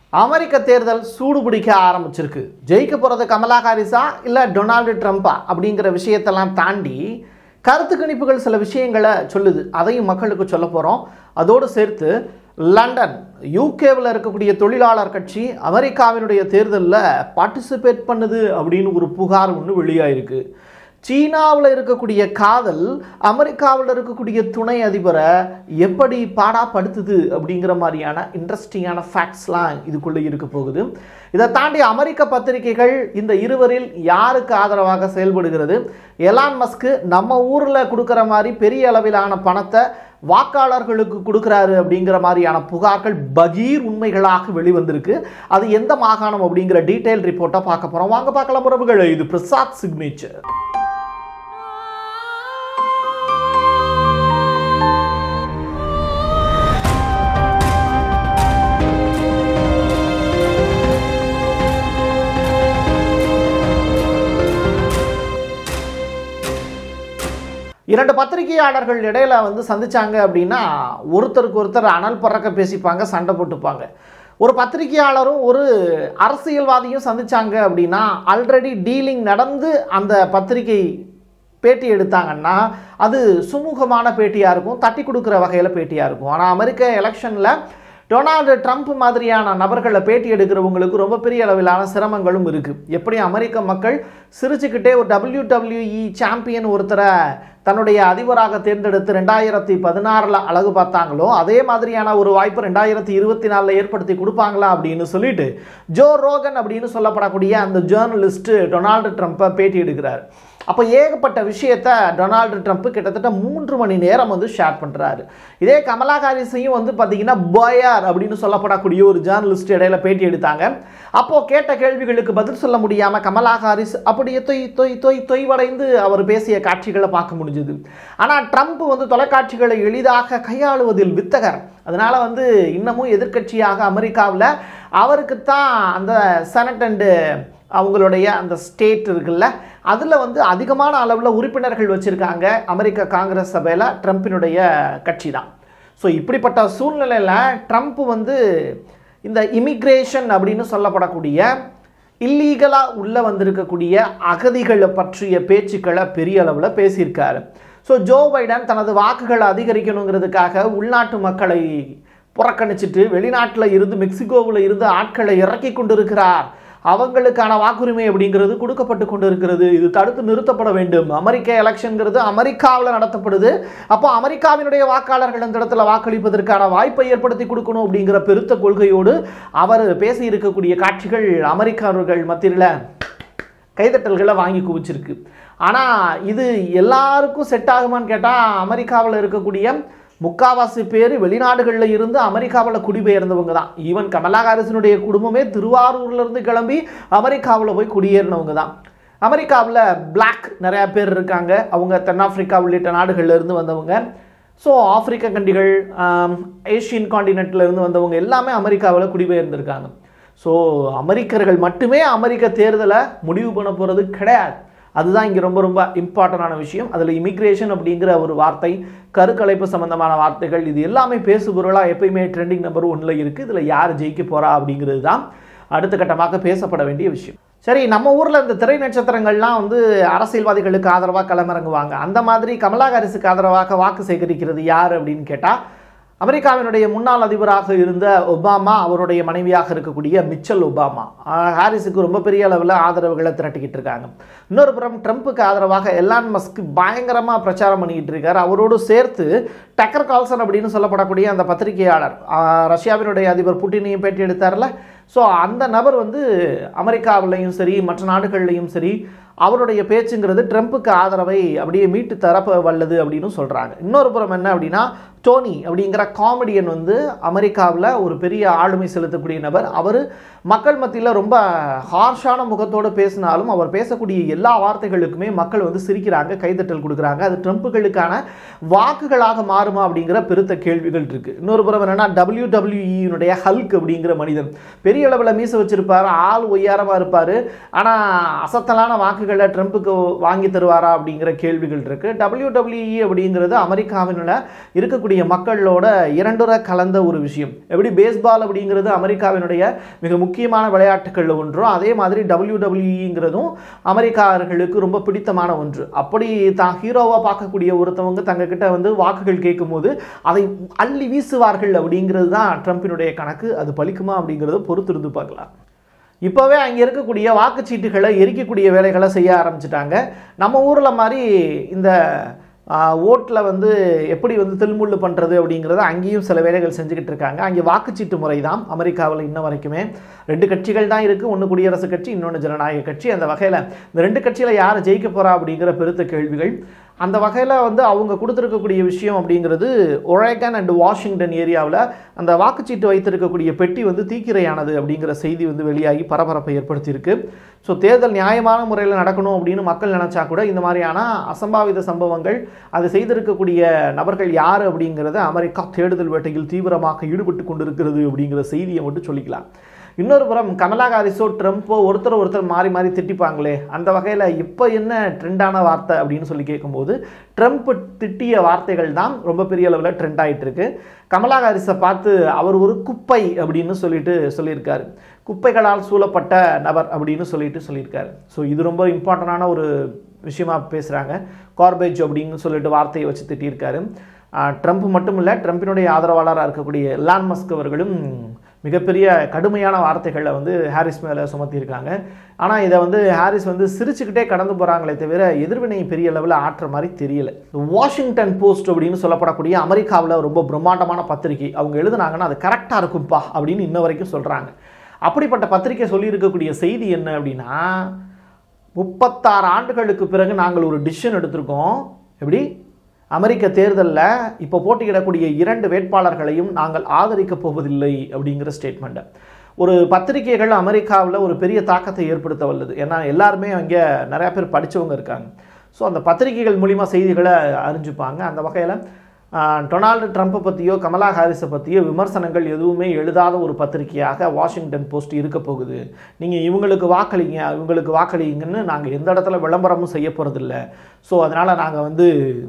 அமெரிக்க தேர்தல் சூடு பிடிக்க ஆரம்பிச்சிருக்கு ஜெயிக்க போகிறது கமலா ஹாரிஸா இல்லை டொனால்டு ட்ரம்ப்பா அப்படிங்கிற விஷயத்தெல்லாம் தாண்டி கருத்து கணிப்புகள் சில விஷயங்களை சொல்லுது அதையும் மக்களுக்கு சொல்ல போகிறோம் அதோடு சேர்த்து லண்டன் யூகேவில் இருக்கக்கூடிய தொழிலாளர் கட்சி அமெரிக்காவினுடைய தேர்தலில் பார்ட்டிசிபேட் பண்ணுது அப்படின்னு ஒரு புகார் ஒன்று வெளியாயிருக்கு சீனாவில் இருக்கக்கூடிய காதல் அமெரிக்காவில் இருக்கக்கூடிய துணை அதிபரை எப்படி பாடாப்படுத்துது அப்படிங்கிற மாதிரியான இன்ட்ரெஸ்டிங்கான ஃபேக்ட்ஸ்லாம் இதுக்குள்ளே இருக்க போகுது இதை தாண்டி அமெரிக்க பத்திரிகைகள் இந்த இருவரில் யாருக்கு ஆதரவாக செயல்படுகிறது எலான் மஸ்க்கு நம்ம ஊரில் கொடுக்குற மாதிரி பெரிய அளவிலான பணத்தை வாக்காளர்களுக்கு கொடுக்குறாரு அப்படிங்கிற மாதிரியான புகார்கள் பகீர் உண்மைகளாக வெளிவந்திருக்கு அது எந்த மாகாணம் அப்படிங்கிற டீட்டெயில் ரிப்போர்ட்டை பார்க்க போகிறோம் வாங்க பார்க்கலாம் உறவுகள் இது பிரசாத் சிக்னேச்சர் இரண்டு பத்திரிகையாளர்கள் இடையில வந்து சந்திச்சாங்க அப்படின்னா ஒருத்தருக்கு ஒருத்தர் அனல் பறக்க பேசிப்பாங்க சண்டை போட்டுப்பாங்க ஒரு பத்திரிகையாளரும் ஒரு அரசியல்வாதியும் சந்திச்சாங்க அப்படின்னா ஆல்ரெடி டீலிங் நடந்து அந்த பத்திரிகை பேட்டி எடுத்தாங்கன்னா அது சுமூகமான பேட்டியாக இருக்கும் தட்டி கொடுக்குற வகையில் பேட்டியாக இருக்கும் ஆனால் அமெரிக்க எலெக்ஷனில் டொனால்டு ட்ரம்ப் மாதிரியான நபர்களை பேட்டி எடுக்கிறவங்களுக்கு ரொம்ப பெரிய அளவிலான சிரமங்களும் இருக்குது எப்படி அமெரிக்க மக்கள் சிரிச்சுக்கிட்டே ஒரு டபிள்யூ டபிள்யூஇ சாம்பியன் ஒருத்தரை தன்னுடைய அதிபராக தேர்ந்தெடுத்து ரெண்டாயிரத்தி பதினாறில் அழகு பார்த்தாங்களோ அதே மாதிரியான ஒரு வாய்ப்பு ரெண்டாயிரத்தி இருபத்தி நாலில் ஏற்படுத்தி கொடுப்பாங்களா அப்படின்னு சொல்லிட்டு ஜோ ரோகன் அப்படின்னு சொல்லப்படக்கூடிய அந்த ஜேர்னலிஸ்ட்டு டொனால்டு ட்ரம்ப்பை பேட்டி எடுக்கிறார் அப்போ ஏகப்பட்ட விஷயத்த டொனால்டு ட்ரம்ப் கிட்டத்தட்ட மூன்று மணி நேரம் வந்து ஷேர் பண்ணுறாரு இதே கமலா ஹாரிஸையும் வந்து பார்த்தீங்கன்னா பாயார் அப்படின்னு சொல்லப்படக்கூடிய ஒரு ஜேர்னலிஸ்ட் இடையில பேட்டி எடுத்தாங்க அப்போது கேட்ட கேள்விகளுக்கு பதில் சொல்ல முடியாமல் கமலா ஹாரிஸ் அப்படியே தொய் தொய் தொய் தொய்வடைந்து அவர் பேசிய காட்சிகளை பார்க்க முடிஞ்சுது ஆனால் ட்ரம்ப் வந்து தொலைக்காட்சிகளை எளிதாக கையாளுவதில் வித்தகர் அதனால் வந்து இன்னமும் எதிர்க்கட்சியாக அமெரிக்காவில் அவருக்கு தான் அந்த செனட் அண்டு அவங்களுடைய அந்த ஸ்டேட் இருக்குல்ல அதில் வந்து அதிகமான அளவில் உறுப்பினர்கள் வச்சுருக்காங்க அமெரிக்க காங்கிரஸ் சபையில் ட்ரம்ப்பினுடைய கட்சி தான் ஸோ இப்படிப்பட்ட சூழ்நிலையில் ட்ரம்ப் வந்து இந்த இமிக்ரேஷன் அப்படின்னு சொல்லப்படக்கூடிய இல்லீகலாக உள்ளே வந்திருக்கக்கூடிய அகதிகளை பற்றிய பேச்சுக்களை பெரிய அளவில் பேசியிருக்காரு ஸோ ஜோ பைடன் தனது வாக்குகளை அதிகரிக்கணுங்கிறதுக்காக உள்நாட்டு மக்களை புறக்கணிச்சிட்டு வெளிநாட்டில் இருந்து மெக்சிகோவில் இருந்து ஆட்களை இறக்கி கொண்டிருக்கிறார் அவங்களுக்கான வாக்குரிமை அப்படிங்கிறது கொடுக்கப்பட்டு கொண்டு இருக்கிறது இது தடுத்து நிறுத்தப்பட வேண்டும் அமெரிக்க எலெக்ஷன்கிறது அமெரிக்காவில் நடத்தப்படுது அப்போ அமெரிக்காவினுடைய வாக்காளர்கள் அந்த இடத்துல வாக்களிப்பதற்கான வாய்ப்பை ஏற்படுத்தி கொடுக்கணும் அப்படிங்கிற பெருத்த கொள்கையோடு அவர் பேசி இருக்கக்கூடிய காட்சிகள் அமெரிக்கர்கள் மத்தியில் கைதட்டல்களை வாங்கி குவிச்சிருக்கு ஆனால் இது எல்லாருக்கும் செட் ஆகுமான்னு கேட்டால் அமெரிக்காவில் இருக்கக்கூடிய முக்காவாசி பேர் வெளிநாடுகளில் இருந்து அமெரிக்காவில் குடிபெயர்ந்தவங்க தான் ஈவன் கமலா ஹாரிஸினுடைய குடும்பமே திருவாரூர்லேருந்து கிளம்பி அமெரிக்காவில் போய் குடியேறினவங்க தான் அமெரிக்காவில் பிளாக் நிறையா பேர் இருக்காங்க அவங்க தென்னாப்பிரிக்கா உள்ளிட்ட நாடுகள்ல இருந்து வந்தவங்க ஸோ ஆப்பிரிக்க கண்டிகள் ஏஷியன் காண்டினென்ட்ல இருந்து வந்தவங்க எல்லாமே அமெரிக்காவில் குடிபெயர்ந்திருக்காங்க ஸோ அமெரிக்கர்கள் மட்டுமே அமெரிக்க தேர்தலை முடிவு பண்ண போகிறது கிடையாது அதுதான் இங்கே ரொம்ப ரொம்ப இம்பார்ட்டண்டான விஷயம் அதில் இமிக்ரேஷன் அப்படிங்கிற ஒரு வார்த்தை கருக்கலைப்பு சம்பந்தமான வார்த்தைகள் இது எல்லாமே பேசுபொருளாக எப்பயுமே ட்ரெண்டிங் நம்பர் ஒன்றில் இருக்குது இதில் யார் ஜெயிக்க போகிறா அப்படிங்கிறது தான் அடுத்த கட்டமாக பேசப்பட வேண்டிய விஷயம் சரி நம்ம ஊரில் இந்த திரை நட்சத்திரங்கள்லாம் வந்து அரசியல்வாதிகளுக்கு ஆதரவாக களமிறங்குவாங்க அந்த மாதிரி கமலா ஹாரிஸுக்கு ஆதரவாக வாக்கு சேகரிக்கிறது யார் அப்படின்னு கேட்டால் அமெரிக்காவினுடைய முன்னாள் அதிபராக இருந்த ஒபாமா அவருடைய மனைவியாக இருக்கக்கூடிய மிச்சல் ஒபாமா ஆஹ் ஹாரிஸுக்கு ரொம்ப பெரிய அளவில் ஆதரவுகளை திரட்டிக்கிட்டு இருக்காங்க இன்னொரு புறம் ட்ரம்ப்புக்கு ஆதரவாக எலான் மஸ்க் பயங்கரமாக பிரச்சாரம் பண்ணிக்கிட்டு இருக்கார் அவரோடு சேர்த்து டக்கர் கால்சன் அப்படின்னு சொல்லப்படக்கூடிய அந்த பத்திரிகையாளர் ஆஹ் ரஷ்யாவினுடைய அதிபர் புட்டினையும் பேட்டி எடுத்தார்ல ஸோ அந்த நபர் வந்து அமெரிக்காவிலையும் சரி மற்ற நாடுகள்லையும் சரி அவருடைய பேச்சுங்கிறது ட்ரம்ப்புக்கு ஆதரவை அப்படியே மீட்டு தரப்ப வல்லது அப்படின்னு சொல்கிறாங்க இன்னொரு புறம் என்ன அப்படின்னா டோனி அப்படிங்கிற காமெடியன் வந்து அமெரிக்காவில் ஒரு பெரிய ஆளுமை செலுத்தக்கூடிய நபர் அவர் மக்கள் மத்தியில் ரொம்ப ஹார்ஷான முகத்தோடு பேசினாலும் அவர் பேசக்கூடிய எல்லா வார்த்தைகளுக்குமே மக்கள் வந்து சிரிக்கிறாங்க கைதட்டல் கொடுக்குறாங்க அது ட்ரம்ப்புகளுக்கான வாக்குகளாக மாறுமா அப்படிங்கிற பெருத்த கேள்விகள் இருக்குது இன்னொரு புறம் என்னென்னா டபிள்யூ டபிள்யூஇனுடைய ஹல்க் அப்படிங்கிற மனிதன் பெரிய அளவில் மீச வச்சிருப்பார் ஆள் ஒய்யாரமாக இருப்பார் ஆனால் அசத்தலான வாக்குகள் வாக்குகளை ட்ரம்ப்புக்கு வாங்கி தருவாரா அப்படிங்கிற கேள்விகள் இருக்குது டபிள்யூடபிள்யூஇ அப்படிங்கிறது அமெரிக்காவினுள்ள இருக்கக்கூடிய மக்களோட இரண்டுற கலந்த ஒரு விஷயம் எப்படி பேஸ்பால் அப்படிங்கிறது அமெரிக்காவினுடைய மிக முக்கியமான விளையாட்டுகளில் ஒன்றோ அதே மாதிரி டபிள்யூடபிள்யூங்கிறதும் அமெரிக்காரர்களுக்கு ரொம்ப பிடித்தமான ஒன்று அப்படி தான் ஹீரோவாக பார்க்கக்கூடிய ஒருத்தவங்க தங்கக்கிட்ட வந்து வாக்குகள் கேட்கும்போது அதை அள்ளி வீசுவார்கள் அப்படிங்கிறது தான் ட்ரம்ப்பினுடைய கணக்கு அது பலிக்குமா அப்படிங்கிறத பொறுத்திருந்து பார்க்கலாம் இப்போவே அங்கே இருக்கக்கூடிய வாக்குச்சீட்டுகளை எரிக்கக்கூடிய வேலைகளை செய்ய ஆரம்பிச்சிட்டாங்க நம்ம ஊரில் மாதிரி இந்த ஓட்டில் வந்து எப்படி வந்து தில்முள்ளு பண்ணுறது அப்படிங்கிறத அங்கேயும் சில வேலைகள் செஞ்சுக்கிட்டு இருக்காங்க அங்கே வாக்குச்சீட்டு முறை தான் அமெரிக்காவில் இன்ன வரைக்குமே ரெண்டு கட்சிகள் தான் இருக்குது ஒன்று குடியரசுக் கட்சி இன்னொன்று ஜனநாயக கட்சி அந்த வகையில் இந்த ரெண்டு கட்சியில் யார் ஜெயிக்க போகிறா அப்படிங்கிற பெருத்த கேள்விகள் அந்த வகையில் வந்து அவங்க கொடுத்துருக்கக்கூடிய விஷயம் அப்படிங்கிறது ஒரேகன் அண்ட் வாஷிங்டன் ஏரியாவில் அந்த வாக்குச்சீட்டு வைத்திருக்கக்கூடிய பெட்டி வந்து தீக்கிரையானது அப்படிங்கிற செய்தி வந்து வெளியாகி பரபரப்பை ஏற்படுத்தியிருக்கு ஸோ தேர்தல் நியாயமான முறையில் நடக்கணும் அப்படின்னு மக்கள் நினச்சா கூட இந்த மாதிரியான அசம்பாவித சம்பவங்கள் அது செய்திருக்கக்கூடிய நபர்கள் யார் அப்படிங்கிறத அமெரிக்கா தேடுதல் வேட்டையில் தீவிரமாக ஈடுபட்டு கொண்டிருக்கிறது அப்படிங்கிற செய்தியை மட்டும் சொல்லிக்கலாம் இன்னொரு புறம் கமலா ஹாரிஸோ ட்ரம்ப்போ ஒருத்தர் ஒருத்தர் மாறி மாறி திட்டிப்பாங்களே அந்த வகையில் இப்போ என்ன ட்ரெண்டான வார்த்தை அப்படின்னு சொல்லி கேட்கும்போது ட்ரம்ப் திட்டிய வார்த்தைகள் தான் ரொம்ப பெரிய அளவில் ட்ரெண்ட் ஆகிட்டு இருக்கு கமலா ஹாரிஸை பார்த்து அவர் ஒரு குப்பை அப்படின்னு சொல்லிட்டு சொல்லியிருக்காரு குப்பைகளால் சூழப்பட்ட நபர் அப்படின்னு சொல்லிட்டு சொல்லியிருக்காரு ஸோ இது ரொம்ப இம்பார்ட்டண்டான ஒரு விஷயமா பேசுகிறாங்க கார்பேஜ் அப்படின்னு சொல்லிட்டு வார்த்தையை வச்சு திட்டியிருக்காரு ட்ரம்ப் மட்டும் இல்லை ட்ரம்ப்பினுடைய ஆதரவாளராக இருக்கக்கூடிய எலான் மஸ்க் அவர்களும் மிகப்பெரிய கடுமையான வார்த்தைகளை வந்து ஹாரிஸ் மேலே சுமத்தியிருக்காங்க ஆனால் இதை வந்து ஹாரிஸ் வந்து சிரிச்சுக்கிட்டே கடந்து போகிறாங்களே தவிர எதிர்வினை பெரிய லெவலில் ஆற்ற மாதிரி தெரியல வாஷிங்டன் போஸ்ட் அப்படின்னு சொல்லப்படக்கூடிய அமெரிக்காவில் ரொம்ப பிரம்மாண்டமான பத்திரிகை அவங்க எழுதுனாங்கன்னா அது கரெக்டாக இருக்கும்ப்பா அப்படின்னு இன்ன வரைக்கும் சொல்கிறாங்க அப்படிப்பட்ட பத்திரிகை சொல்லியிருக்கக்கூடிய செய்தி என்ன அப்படின்னா முப்பத்தாறு ஆண்டுகளுக்கு பிறகு நாங்கள் ஒரு டிசிஷன் எடுத்திருக்கோம் எப்படி அமெரிக்க தேர்தலில் இப்போ போட்டியிடக்கூடிய இரண்டு வேட்பாளர்களையும் நாங்கள் ஆதரிக்கப் போவதில்லை அப்படிங்கிற ஸ்டேட்மெண்ட்டை ஒரு பத்திரிகைகள் அமெரிக்காவில் ஒரு பெரிய தாக்கத்தை ஏற்படுத்த வல்லது ஏன்னா எல்லாருமே அங்கே நிறையா பேர் படித்தவங்க இருக்காங்க ஸோ அந்த பத்திரிகைகள் மூலிமா செய்திகளை அறிஞ்சுப்பாங்க அந்த வகையில் டொனால்டு ட்ரம்ப்பை பற்றியோ கமலா ஹாரிஸை பற்றியோ விமர்சனங்கள் எதுவுமே எழுதாத ஒரு பத்திரிகையாக வாஷிங்டன் போஸ்ட் இருக்க போகுது நீங்கள் இவங்களுக்கு வாக்களிங்க இவங்களுக்கு வாக்களிங்கன்னு நாங்கள் எந்த இடத்துல விளம்பரமும் செய்ய போகிறதில்ல ஸோ அதனால் நாங்கள் வந்து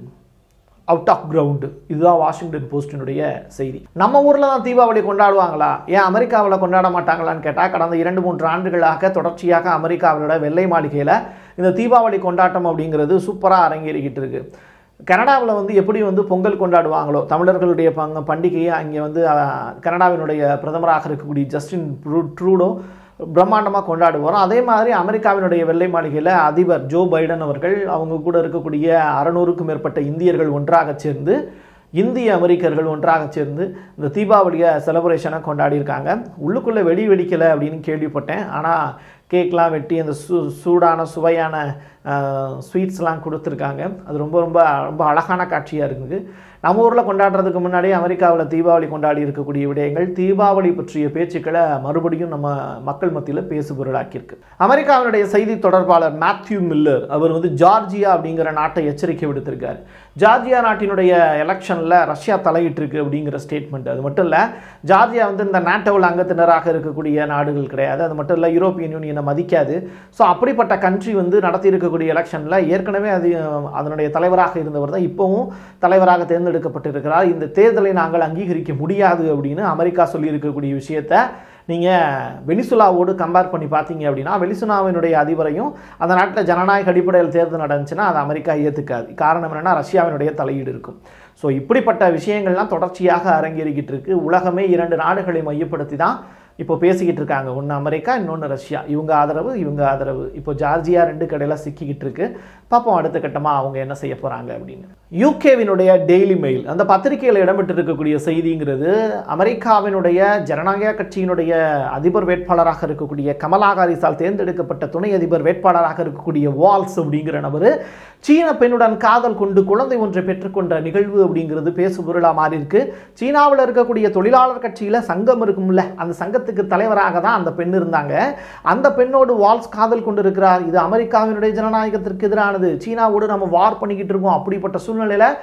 அவுட் ஆஃப் கிரவுண்டு இதுதான் வாஷிங்டன் போஸ்டினுடைய செய்தி நம்ம ஊரில் தான் தீபாவளி கொண்டாடுவாங்களா ஏன் அமெரிக்காவில் கொண்டாட மாட்டாங்களான்னு கேட்டால் கடந்த இரண்டு மூன்று ஆண்டுகளாக தொடர்ச்சியாக அமெரிக்காவிலோட வெள்ளை மாளிகையில் இந்த தீபாவளி கொண்டாட்டம் அப்படிங்கிறது சூப்பராக அரங்கேறிக்கிட்டு இருக்கு கனடாவில் வந்து எப்படி வந்து பொங்கல் கொண்டாடுவாங்களோ தமிழர்களுடைய பங்க பண்டிகையை அங்கே வந்து அஹ், கனடாவினுடைய பிரதமராக இருக்கக்கூடிய ஜஸ்டின் ட்ரூ- ட்ரூடோ பிரம்மாண்டமாக கொண்டாடுவோம் அதே மாதிரி அமெரிக்காவினுடைய வெள்ளை மாளிகையில் அதிபர் ஜோ பைடன் அவர்கள் அவங்க கூட இருக்கக்கூடிய அறநூறுக்கும் மேற்பட்ட இந்தியர்கள் ஒன்றாக சேர்ந்து இந்திய அமெரிக்கர்கள் ஒன்றாக சேர்ந்து இந்த தீபாவளியை செலிப்ரேஷனை கொண்டாடியிருக்காங்க உள்ளுக்குள்ளே வெடி வெடிக்கலை அப்படின்னு கேள்விப்பட்டேன் ஆனால் கேக்லாம் வெட்டி அந்த சூ சூடான சுவையான ஸ்வீட்ஸ்லாம் கொடுத்துருக்காங்க அது ரொம்ப ரொம்ப ரொம்ப அழகான காட்சியாக இருக்குது நம்ம ஊரில் கொண்டாடுறதுக்கு முன்னாடி அமெரிக்காவில் தீபாவளி கொண்டாடி இருக்கக்கூடிய விடயங்கள் தீபாவளி பற்றிய பேச்சுக்களை மறுபடியும் நம்ம மக்கள் மத்தியில் பேசுபொருளாக்கியிருக்கு அமெரிக்காவினுடைய செய்தி தொடர்பாளர் மேத்யூ மில்லர் அவர் வந்து ஜார்ஜியா அப்படிங்கிற நாட்டை எச்சரிக்கை விடுத்திருக்காரு ஜார்ஜியா நாட்டினுடைய எலெக்ஷனில் ரஷ்யா தலையிட்டிருக்கு அப்படிங்கிற ஸ்டேட்மெண்ட் அது மட்டும் இல்லை ஜார்ஜியா வந்து இந்த நாட்டோவில் அங்கத்தினராக இருக்கக்கூடிய நாடுகள் கிடையாது அது மட்டும் இல்லை யூரோப்பியன் யூனியனை மதிக்காது ஸோ அப்படிப்பட்ட கண்ட்ரி வந்து நடத்தி இருக்கக்கூடிய எலெக்ஷனில் ஏற்கனவே அது அஹ், அதனுடைய தலைவராக இருந்தவர் தான் இப்போவும் தலைவராக தேர்ந்தெடுக்கப்பட்டிருக்கிறார் இந்த தேர்தலை நாங்கள் அங்கீகரிக்க முடியாது அப்படின்னு அமெரிக்கா சொல்லியிருக்கக்கூடிய விஷயத்தை நீங்கள் வெனிசுலாவோடு கம்பேர் பண்ணி பார்த்தீங்க அப்படின்னா வெனிசுலாவினுடைய அதிபரையும் அந்த நாட்டில் ஜனநாயக அடிப்படையில் தேர்தல் நடந்துச்சுன்னா அதை அமெரிக்கா ஏற்றுக்காது காரணம் என்னென்னா ரஷ்யாவினுடைய தலையீடு இருக்கும் ஸோ இப்படிப்பட்ட விஷயங்கள்லாம் தொடர்ச்சியாக அரங்கேறிக்கிட்டு இருக்கு உலகமே இரண்டு நாடுகளை மையப்படுத்தி தான் இப்போ பேசிக்கிட்டு இருக்காங்க ஒன்று அமெரிக்கா இன்னொன்று ரஷ்யா இவங்க ஆதரவு இவங்க ஆதரவு இப்போ ஜார்ஜியா ரெண்டு கடையில் சிக்கிக்கிட்டு இருக்கு பார்ப்போம் அடுத்த கட்டமாக அவங்க என்ன செய்ய போகிறாங்க அப்படின்னு யூகேவினுடைய டெய்லி மெயில் அந்த பத்திரிகையில் இடம்பெற்று இருக்கக்கூடிய செய்திங்கிறது அமெரிக்காவினுடைய ஜனநாயக கட்சியினுடைய அதிபர் வேட்பாளராக இருக்கக்கூடிய கமலா ஹாரிஸால் தேர்ந்தெடுக்கப்பட்ட துணை அதிபர் வேட்பாளராக இருக்கக்கூடிய வால்ஸ் அப்படிங்கிற நபர் சீன பெண்ணுடன் காதல் கொண்டு குழந்தை ஒன்றை பெற்றுக்கொண்ட நிகழ்வு அப்படிங்கிறது பேசுபொருளாக மாறி இருக்கு சீனாவில் இருக்கக்கூடிய தொழிலாளர் கட்சியில் சங்கம் இருக்கும்ல அந்த சங்கத்துக்கு தலைவராக தான் அந்த பெண் இருந்தாங்க அந்த பெண்ணோடு வால்ஸ் காதல் கொண்டு இருக்கிறார் இது அமெரிக்காவினுடைய ஜனநாயகத்திற்கு எதிரானது சீனாவோடு நம்ம வார் பண்ணிக்கிட்டு இருக்கோம் அப்படிப்பட்ட சூழ்நிலையில்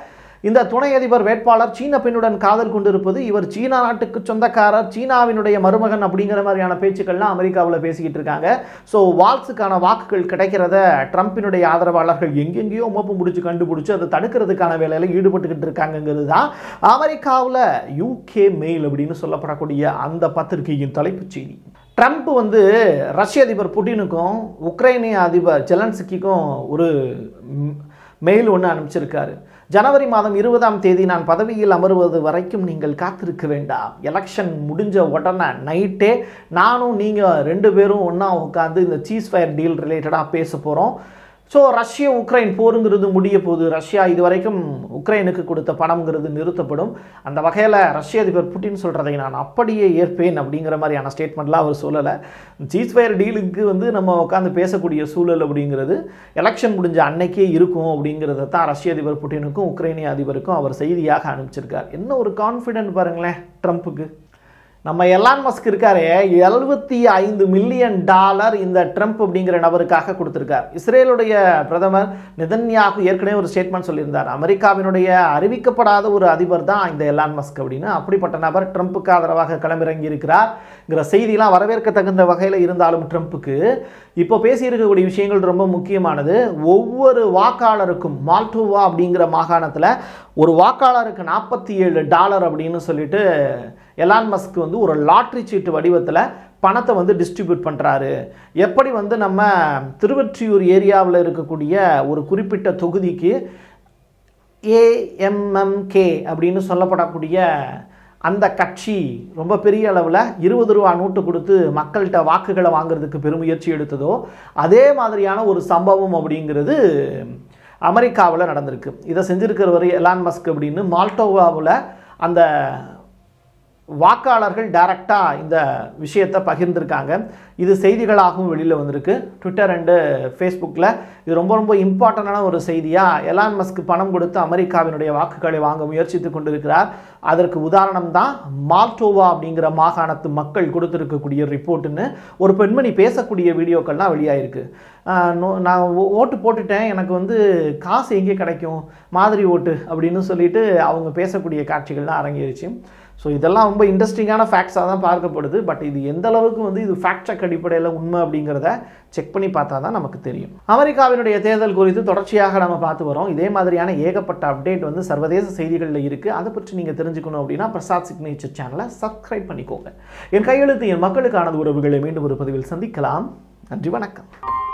இந்த துணை அதிபர் வேட்பாளர் சீன பெண்ணுடன் காதல் கொண்டிருப்பது இவர் சீனா நாட்டுக்கு சொந்தக்காரர் சீனாவினுடைய மருமகன் அப்படிங்கிற மாதிரியான பேச்சுக்கள்லாம் அமெரிக்காவில் பேசிக்கிட்டு இருக்காங்க ஸோ வால்ஸுக்கான வாக்குகள் கிடைக்கிறத ட்ரம்ப்பினுடைய ஆதரவாளர்கள் எங்கெங்கேயோ மோப்பு முடிச்சு கண்டுபிடிச்சு அதை தடுக்கிறதுக்கான வேலையில் ஈடுபட்டுக்கிட்டு இருக்காங்கங்கிறது தான் அமெரிக்காவில் யூகே மெயில் அப்படின்னு சொல்லப்படக்கூடிய அந்த பத்திரிகையின் தலைப்புச் செய்தி ட்ரம்ப் வந்து ரஷ்ய அதிபர் புட்டினுக்கும் உக்ரைனிய அதிபர் ஜெலன்ஸ்கிக்கும் ஒரு ம், மெயில் ஒன்று அனுப்பிச்சிருக்காரு ஜனவரி மாதம் இருபதாம் தேதி நான் பதவியில் அமருவது வரைக்கும் நீங்கள் காத்திருக்க வேண்டாம் எலெக்ஷன் முடிஞ்ச உடனே நைட்டே நானும் நீங்கள் ரெண்டு பேரும் ஒன்றா உட்காந்து இந்த சீஸ் ஃபயர் டீல் ரிலேட்டடாக பேச போகிறோம் ஸோ ரஷ்ய உக்ரைன் போருங்கிறது முடிய போகுது ரஷ்யா இது வரைக்கும் உக்ரைனுக்கு கொடுத்த பணம்ங்கிறது நிறுத்தப்படும் அந்த வகையில் ரஷ்ய அதிபர் புட்டின் சொல்கிறதை நான் அப்படியே ஏற்பேன் அப்படிங்கிற மாதிரியான ஸ்டேட்மெண்ட்லாம் அவர் சொல்லலை சீஸ்ஃபயர் டீலுக்கு வந்து நம்ம உட்காந்து பேசக்கூடிய சூழல் அப்படிங்கிறது எலெக்ஷன் முடிஞ்ச அன்னைக்கே இருக்கும் அப்படிங்கிறத தான் ரஷ்ய அதிபர் புட்டினுக்கும் உக்ரைனிய அதிபருக்கும் அவர் செய்தியாக அனுப்பிச்சிருக்கார் என்ன ஒரு கான்ஃபிடென்ட் பாருங்களேன் ட்ரம்ப்புக்கு நம்ம எலான் மஸ்க் இருக்காரே எழுபத்தி ஐந்து மில்லியன் டாலர் இந்த ட்ரம்ப் அப்படிங்கிற நபருக்காக கொடுத்திருக்கார் இஸ்ரேலுடைய பிரதமர் நெதன்யாகு ஏற்கனவே ஒரு ஸ்டேட்மெண்ட் சொல்லியிருந்தார் அமெரிக்காவினுடைய அறிவிக்கப்படாத ஒரு அதிபர் தான் இந்த எலான் மஸ்க் அப்படின்னு அப்படிப்பட்ட நபர் ட்ரம்ப்புக்கு ஆதரவாக களமிறங்கி இருக்கிறார்ங்கிற செய்திலாம் வரவேற்க தகுந்த வகையில் இருந்தாலும் ட்ரம்ப்புக்கு இப்போ பேசியிருக்கக்கூடிய விஷயங்கள் ரொம்ப முக்கியமானது ஒவ்வொரு வாக்காளருக்கும் மால்டோவா அப்படிங்கிற மாகாணத்தில் ஒரு வாக்காளருக்கு நாற்பத்தி ஏழு டாலர் அப்படின்னு சொல்லிட்டு எலான் மஸ்க் வந்து ஒரு லாட்ரி சீட்டு வடிவத்தில் பணத்தை வந்து டிஸ்ட்ரிபியூட் பண்ணுறாரு எப்படி வந்து நம்ம திருவொற்றியூர் ஏரியாவில் இருக்கக்கூடிய ஒரு குறிப்பிட்ட தொகுதிக்கு ஏஎம்எம்கே அப்படின்னு சொல்லப்படக்கூடிய அந்த கட்சி ரொம்ப பெரிய அளவில் இருபது ரூபா நோட்டு கொடுத்து மக்கள்கிட்ட வாக்குகளை வாங்குறதுக்கு பெருமுயற்சி எடுத்ததோ அதே மாதிரியான ஒரு சம்பவம் அப்படிங்கிறது அமெரிக்காவில் நடந்திருக்கு இதை செஞ்சிருக்கிறவர் எலான் மஸ்க் அப்படின்னு மால்டோவாவில் அந்த வாக்காளர்கள் டைரக்டாக இந்த விஷயத்தை பகிர்ந்திருக்காங்க இது செய்திகளாகவும் வெளியில் வந்திருக்கு ட்விட்டர் அண்டு ஃபேஸ்புக்கில் இது ரொம்ப ரொம்ப இம்பார்ட்டண்டான ஒரு செய்தியாக எலான் மஸ்க் பணம் கொடுத்து அமெரிக்காவினுடைய வாக்குகளை வாங்க முயற்சித்து கொண்டிருக்கிறார் அதற்கு உதாரணம் தான் மால்டோவா அப்படிங்கிற மாகாணத்து மக்கள் கொடுத்துருக்கக்கூடிய ரிப்போர்ட்டுன்னு ஒரு பெண்மணி பேசக்கூடிய வீடியோக்கள்லாம் வெளியாயிருக்கு ஆஹ் நோ- நான் ஓ- ஓட்டு போட்டுட்டேன் எனக்கு வந்து காசு எங்கே கிடைக்கும் மாதிரி ஓட்டு அப்படின்னு சொல்லிட்டு அவங்க பேசக்கூடிய காட்சிகள்லாம் அரங்கேறிச்சு ஸோ இதெல்லாம் ரொம்ப இன்ட்ரெஸ்டிங்கான ஃபேக்ட்ஸாக தான் பார்க்கப்படுது பட் இது எந்த அளவுக்கு வந்து இது ஃபேக்ட் செக் அடிப்படையில் உண்மை அப்படிங்கிறத செக் பண்ணி பார்த்தா தான் நமக்கு தெரியும் அமெரிக்காவினுடைய தேர்தல் குறித்து தொடர்ச்சியாக நம்ம பார்த்து வரோம் இதே மாதிரியான ஏகப்பட்ட அப்டேட் வந்து சர்வதேச செய்திகளில் இருக்குது அதை பற்றி நீங்கள் தெரிஞ்சுக்கணும் அப்படின்னா பிரசாத் சிக்னேச்சர் சேனலை சப்ஸ்கிரைப் பண்ணிக்கோங்க என் கையெழுத்து என் மக்களுக்கானது உறவுகளை மீண்டும் ஒரு பதிவில் சந்திக்கலாம் நன்றி வணக்கம்